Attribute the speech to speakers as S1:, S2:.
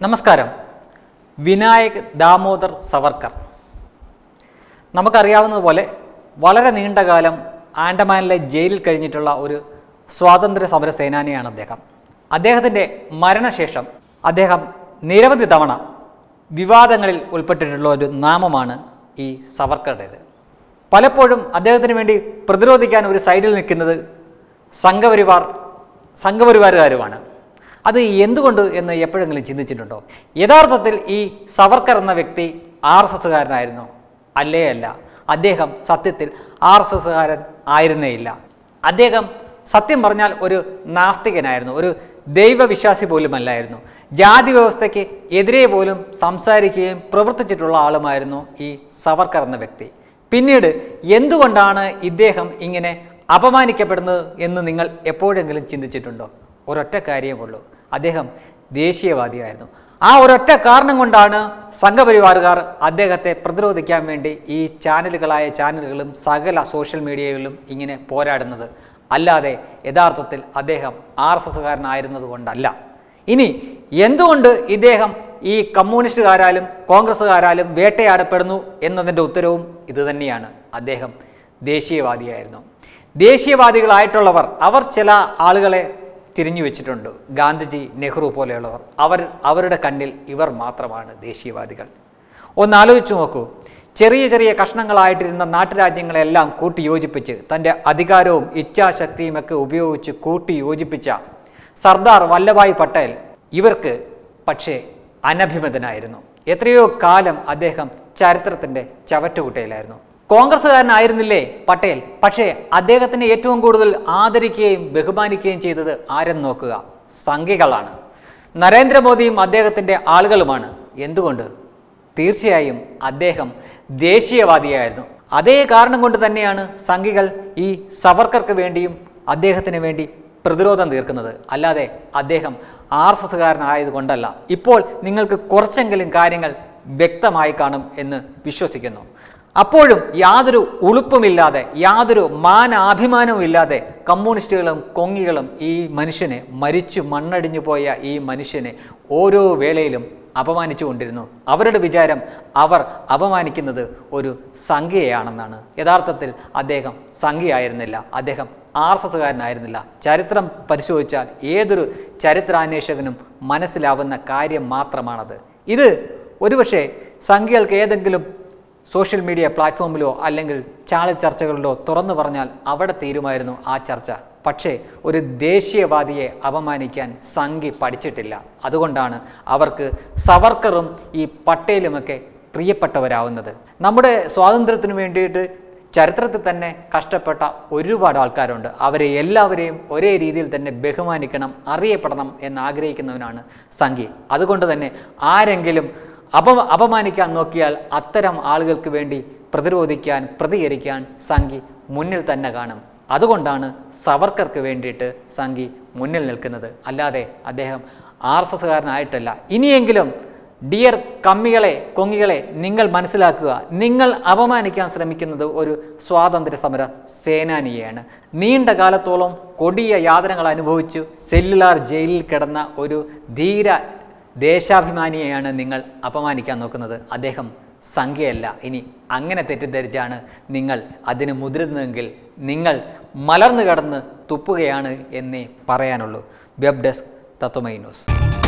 S1: നമസ്കാരം വിനായക് ദാമോദർ സവർക്കർ നമുക്കറിയാവുന്നതുപോലെ വളരെ നീണ്ടകാലം ആൻഡമാനിലെ ജയിലിൽ കഴിഞ്ഞിട്ടുള്ള ഒരു സ്വാതന്ത്ര്യ സമര സേനാനിയാണ് അദ്ദേഹം അദ്ദേഹത്തിൻ്റെ മരണശേഷം അദ്ദേഹം നിരവധി തവണ വിവാദങ്ങളിൽ ഉൾപ്പെട്ടിട്ടുള്ള ഒരു നാമമാണ് ഈ സവർക്കറുടേത് പലപ്പോഴും അദ്ദേഹത്തിന് വേണ്ടി പ്രതിരോധിക്കാൻ ഒരു സൈഡിൽ നിൽക്കുന്നത് സംഘപരിവാർ സംഘപരിവാറുകാരുമാണ് അത് എന്തുകൊണ്ട് എന്ന് എപ്പോഴെങ്കിലും ചിന്തിച്ചിട്ടുണ്ടോ യഥാർത്ഥത്തിൽ ഈ സവർക്കർ എന്ന വ്യക്തി ആർ എസ് എസ്സുകാരനായിരുന്നോ അല്ലേ അല്ല അദ്ദേഹം സത്യത്തിൽ ആർ എസ് എസ്സുകാരൻ ആയിരുന്നേയില്ല അദ്ദേഹം സത്യം പറഞ്ഞാൽ ഒരു നാസ്തികനായിരുന്നു ഒരു ദൈവവിശ്വാസി പോലുമല്ലായിരുന്നു ജാതി വ്യവസ്ഥയ്ക്ക് എതിരെ പോലും സംസാരിക്കുകയും പ്രവർത്തിച്ചിട്ടുള്ള ആളുമായിരുന്നു ഈ സവർക്കർ എന്ന വ്യക്തി പിന്നീട് എന്തുകൊണ്ടാണ് ഇദ്ദേഹം ഇങ്ങനെ അപമാനിക്കപ്പെടുന്നത് എന്ന് നിങ്ങൾ എപ്പോഴെങ്കിലും ചിന്തിച്ചിട്ടുണ്ടോ ഒരൊറ്റ കാര്യമുള്ളൂ അദ്ദേഹം ദേശീയവാദിയായിരുന്നു ആ ഒരൊറ്റ കാരണം കൊണ്ടാണ് സംഘപരിവാറുകാർ അദ്ദേഹത്തെ പ്രതിരോധിക്കാൻ വേണ്ടി ഈ ചാനലുകളായ ചാനലുകളും സകല സോഷ്യൽ മീഡിയകളിലും ഇങ്ങനെ പോരാടുന്നത് അല്ലാതെ യഥാർത്ഥത്തിൽ അദ്ദേഹം ആർ എസ് എസ്സുകാരനായിരുന്നത് കൊണ്ടല്ല ഇനി എന്തുകൊണ്ട് ഇദ്ദേഹം ഈ കമ്മ്യൂണിസ്റ്റുകാരാലും കോൺഗ്രസ്സുകാരാലും വേട്ടയാടപ്പെടുന്നു എന്നതിൻ്റെ ഉത്തരവും ഇതുതന്നെയാണ് അദ്ദേഹം ദേശീയവാദിയായിരുന്നു ദേശീയവാദികളായിട്ടുള്ളവർ അവർ ചില ആളുകളെ തിരിഞ്ഞു വെച്ചിട്ടുണ്ട് ഗാന്ധിജി നെഹ്റു പോലെയുള്ളവർ അവർ അവരുടെ കണ്ണിൽ ഇവർ മാത്രമാണ് ദേശീയവാദികൾ ഒന്ന് ആലോചിച്ചു നോക്കൂ ചെറിയ ചെറിയ കഷ്ണങ്ങളായിട്ടിരുന്ന നാട്ടുരാജ്യങ്ങളെല്ലാം കൂട്ടിയോജിപ്പിച്ച് തൻ്റെ അധികാരവും ഇച്ഛാശക്തിയും ഒക്കെ ഉപയോഗിച്ച് കൂട്ടിയോജിപ്പിച്ച സർദാർ വല്ലഭായ് പട്ടേൽ ഇവർക്ക് പക്ഷേ അനഭിമതനായിരുന്നു എത്രയോ കാലം അദ്ദേഹം ചരിത്രത്തിൻ്റെ ചവറ്റുകുട്ടയിലായിരുന്നു കോൺഗ്രസ്സുകാരനായിരുന്നില്ലേ പട്ടേൽ പക്ഷേ അദ്ദേഹത്തിനെ ഏറ്റവും കൂടുതൽ ആദരിക്കുകയും ബഹുമാനിക്കുകയും ചെയ്തത് ആരെന്ന് നോക്കുക സംഘികളാണ് നരേന്ദ്രമോദിയും അദ്ദേഹത്തിൻ്റെ ആളുകളുമാണ് എന്തുകൊണ്ട് തീർച്ചയായും അദ്ദേഹം ദേശീയവാദിയായിരുന്നു അതേ കാരണം കൊണ്ട് തന്നെയാണ് സംഘികൾ ഈ സവർക്കർക്ക് വേണ്ടിയും അദ്ദേഹത്തിന് വേണ്ടി പ്രതിരോധം തീർക്കുന്നത് അല്ലാതെ അദ്ദേഹം ആർ എസ് എസ്സുകാരനായതുകൊണ്ടല്ല ഇപ്പോൾ നിങ്ങൾക്ക് കുറച്ചെങ്കിലും കാര്യങ്ങൾ വ്യക്തമായി കാണും എന്ന് വിശ്വസിക്കുന്നു അപ്പോഴും യാതൊരു ഉളുപ്പുമില്ലാതെ യാതൊരു മാനാഭിമാനവും ഇല്ലാതെ കമ്മ്യൂണിസ്റ്റുകളും കൊങ്ങികളും ഈ മനുഷ്യനെ മരിച്ചു മണ്ണടിഞ്ഞു പോയ ഈ മനുഷ്യനെ ഓരോ വേളയിലും അപമാനിച്ചു കൊണ്ടിരുന്നു അവരുടെ വിചാരം അവർ അപമാനിക്കുന്നത് ഒരു സംഖ്യയാണെന്നാണ് യഥാർത്ഥത്തിൽ അദ്ദേഹം സംഖ്യയായിരുന്നില്ല അദ്ദേഹം ആർ എസ് എസ്സുകാരനായിരുന്നില്ല ചരിത്രം പരിശോധിച്ചാൽ ഏതൊരു ചരിത്രാന്വേഷകനും മനസ്സിലാവുന്ന കാര്യം മാത്രമാണത് ഇത് ഒരുപക്ഷെ സംഖ്യകൾക്ക് ഏതെങ്കിലും സോഷ്യൽ മീഡിയ പ്ലാറ്റ്ഫോമിലോ അല്ലെങ്കിൽ ചാനൽ ചർച്ചകളിലോ തുറന്നു പറഞ്ഞാൽ അവിടെ തീരുമായിരുന്നു ആ ചർച്ച പക്ഷേ ഒരു ദേശീയവാദിയെ അപമാനിക്കാൻ സംഘി പഠിച്ചിട്ടില്ല അതുകൊണ്ടാണ് അവർക്ക് സവർക്കറും ഈ പട്ടേലുമൊക്കെ പ്രിയപ്പെട്ടവരാവുന്നത് നമ്മുടെ സ്വാതന്ത്ര്യത്തിന് വേണ്ടിയിട്ട് ചരിത്രത്തിൽ തന്നെ കഷ്ടപ്പെട്ട ഒരുപാട് ആൾക്കാരുണ്ട് അവരെ എല്ലാവരെയും ഒരേ രീതിയിൽ തന്നെ ബഹുമാനിക്കണം അറിയപ്പെടണം എന്ന് ആഗ്രഹിക്കുന്നവനാണ് സംഘി അതുകൊണ്ട് തന്നെ ആരെങ്കിലും അപ അപമാനിക്കാൻ നോക്കിയാൽ അത്തരം ആളുകൾക്ക് വേണ്ടി പ്രതിരോധിക്കാൻ പ്രതികരിക്കാൻ സംഘി മുന്നിൽ തന്നെ കാണും അതുകൊണ്ടാണ് സവർക്കർക്ക് വേണ്ടിയിട്ട് സംഘി മുന്നിൽ നിൽക്കുന്നത് അല്ലാതെ അദ്ദേഹം ആർ എസ് എസ്സുകാരനായിട്ടല്ല ഇനിയെങ്കിലും ഡിയർ കമ്മികളെ കൊങ്ങികളെ നിങ്ങൾ മനസ്സിലാക്കുക നിങ്ങൾ അപമാനിക്കാൻ ശ്രമിക്കുന്നത് ഒരു സ്വാതന്ത്ര്യ സമര സേനാനിയെയാണ് നീണ്ട കാലത്തോളം കൊടിയ യാതനകൾ അനുഭവിച്ചു സെല്ലുലാർ ജയിലിൽ കിടന്ന ഒരു ധീര ദേശാഭിമാനിയെയാണ് നിങ്ങൾ അപമാനിക്കാൻ നോക്കുന്നത് അദ്ദേഹം സംഖ്യയല്ല ഇനി അങ്ങനെ തെറ്റിദ്ധരിച്ചാണ് നിങ്ങൾ അതിന് മുതിരുന്നതെങ്കിൽ നിങ്ങൾ മലർന്നു കടന്ന് തുപ്പുകയാണ് എന്നേ പറയാനുള്ളൂ വെബ് ഡെസ്ക് തത്വമൈ ന്യൂസ്